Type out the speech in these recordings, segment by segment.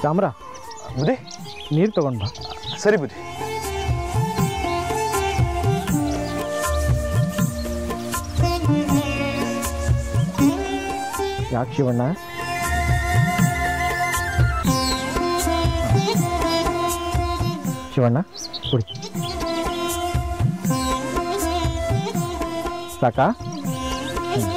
ಚಾಮ್ರ ಬುದ್ಧಿ ನೀರು ತಗೊಂಡ್ ಬಾ ಸರಿ ಬುದ್ಧಿ ಯಾಕೆ ಶಿವಣ್ಣ ಶಿವಣ್ಣ ಕುಡಿ ಸಾಕಾ ಹ್ಮ್.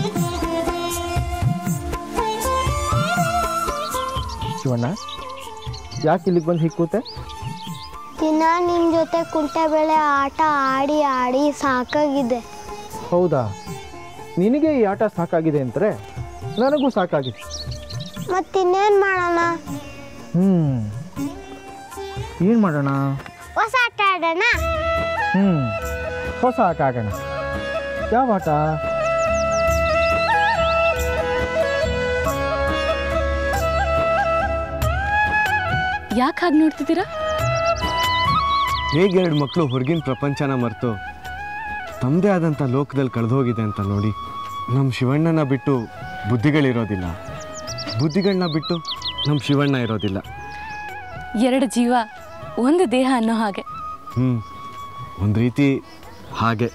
ಶಿವಣ್ಣ ಯಾಕೆ ಇಲ್ಲಿಗೆ ಬಂದು ಹಿಕ್ಕೂತೆ ದಿನ ನಿನ್ನ ಜೊತೆ ಕುಂಟೆಬೇಳೆ ಆಟ ಆಡಿ ಆಡಿ ಸಾಕಾಗಿದೆ ಹೌದಾ ನಿನಗೆ ಈ ಆಟ ಸಾಕಾಗಿದೆ ಅಂತಾರೆ ನನಗೂ ಸಾಕಾಗಿದೆ ಮತ್ತಿನ್ನೇನು ಮಾಡೋಣ ಹ್ಞೂ ಏನು ಮಾಡೋಣ ಹೊಸ ಆಟ ಆಡೋಣ ಹ್ಞೂ ಹೊಸ ಆಟ ಆಡೋಣ ಯಾವ ಆಟ ಯಾಕೆ ಹಾಗೆ ನೋಡ್ತಿದ್ದೀರಾ ಹೇಗೆ ಎರಡು ಮಕ್ಕಳು ಹೊರಗಿನ ಪ್ರಪಂಚನ ಮರೆತು ತಮ್ಮದೇ ಆದಂಥ ಲೋಕದಲ್ಲಿ ಕಳೆದೋಗಿದೆ ಅಂತ ನೋಡಿ ನಮ್ಮ ಶಿವಣ್ಣನ ಬಿಟ್ಟು ಬುದ್ಧಿಗಳಿರೋದಿಲ್ಲ ಬುದ್ಧಿಗಳನ್ನ ಬಿಟ್ಟು ನಮ್ಮ ಶಿವಣ್ಣ ಇರೋದಿಲ್ಲ ಎರಡು ಜೀವ ಒಂದು ದೇಹ ಅನ್ನೋ ಹಾಗೆ ಹ್ಞೂ ಒಂದು ರೀತಿ ಹಾಗೆ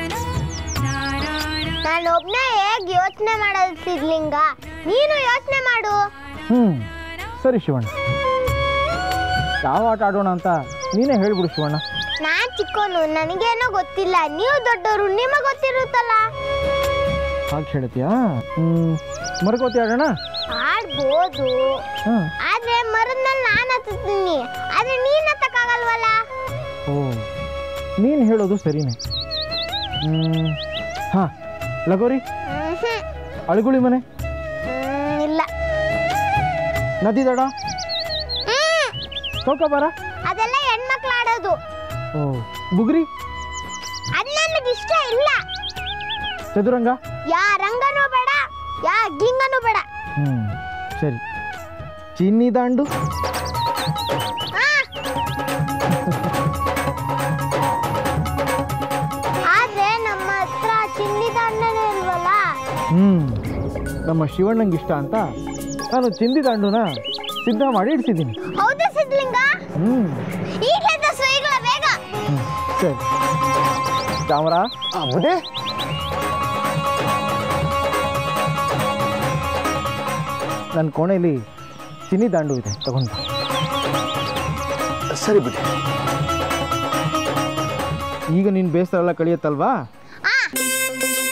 ನಾನು ಒಬ್ನೇ ಹೇಗೆ ಯೋಚನೆ ಮಾಡೋದು ಸಿದ್ಲಿಂಗ ನೀನು ಯೋಚನೆ ಮಾಡು ಹ್ಞೂ ಸರಿ ಶಿವಣ್ಣ ಯಾವ ಆಟ ಆಡೋಣ ಅಂತ ನೀನೇ ಹೇಳ್ಬಿಡು ಶಿವಣ್ಣ ನಾನ್ ಚಿಕ್ಕೋನು ನನಗೇನೋ ಗೊತ್ತಿಲ್ಲ ನೀವು ದೊಡ್ಡವರು ನಿಮಗೆ ಗೊತ್ತಿರುತ್ತಲ್ಲ ಹಾಗೆ ಹೇಳ್ತೀಯಾ ಹ್ಞೂ ಮರಕೋತಿ ಆಡೋಣ ಆಡ್ಬೋದು ಹಾಂ ಆದ್ರೆ ಮರದ ಮೇಲೆ ನಾನು ಹತ್ತೀನಿ ಆದ್ರೆ ನೀನ್ ಹತ್ತಕ್ಕಾಗಲ್ವಲ್ಲ ಓ ನೀನು ಹೇಳೋದು ಸರಿನೇ ಹ್ಞೂ ಹಾಂ ಲಗೋರಿ ಮ್ಹ್ಮ್. ಅಳುಗುಳಿ ಮನೆ ಹ್ಮ್, ಇಲ್ಲ ನದಿ ದಡ ಹ್ಮ್. ಚೌಕಾಬಾರ ಅದೆಲ್ಲ ಹೆಣ್ಮಕ್ಳು ಆಡೋದು ಓ ಬುಗುರಿ ಅದ್ ನನಗೆ ಇಷ್ಟ ಇಲ್ಲ ಚದುರಂಗ ಯಾ ರಂಗನೂ ಬೇಡ ಯಾ ಗಿಂಗನೂ ಬೇಡ ಹ್ಞೂ ಸರಿ ಚಿನ್ನಿ ದಾಂಡು ಆ. ಆದ್ರೆ ನಮ್ಮ ಹತ್ರ ಚಿನ್ನಿದ ಅಣ್ಣನೇ ಇಲ್ವಲ್ಲ ಹ್ಞೂ ನಮ್ಮ ಶಿವಣ್ಣಂಗೆ ಇಷ್ಟ ಅಂತ ನಾನು ಚಿಂದಿ ದಾಂಡುನ ಸಿದ್ಧ ಮಾಡಿ ಇಡ್ತಿದ್ದೀನಿ ಹೌದು ಸಿದ್ಲಿಂಗ ಹ್ಞೂ ಈಗಲೇ ದಸರಾ ಬೇಗ ಹ್ಞೂ ಸರಿ ಚಾಮರ ಬುದ್ಧಿ ನನ್ನ ಕೋಣೆಯಲ್ಲಿ ಚಿನ್ನಿ ದಾಂಡು ಇದೆ ತಗೊಂಡು ಬಾ. ಸರಿ ಬುದ್ಧಿ ಈಗ ನೀನು ಬೇಸರ ಎಲ್ಲ ಕಳಿಯುತ್ತಲ್ವಾ ಆ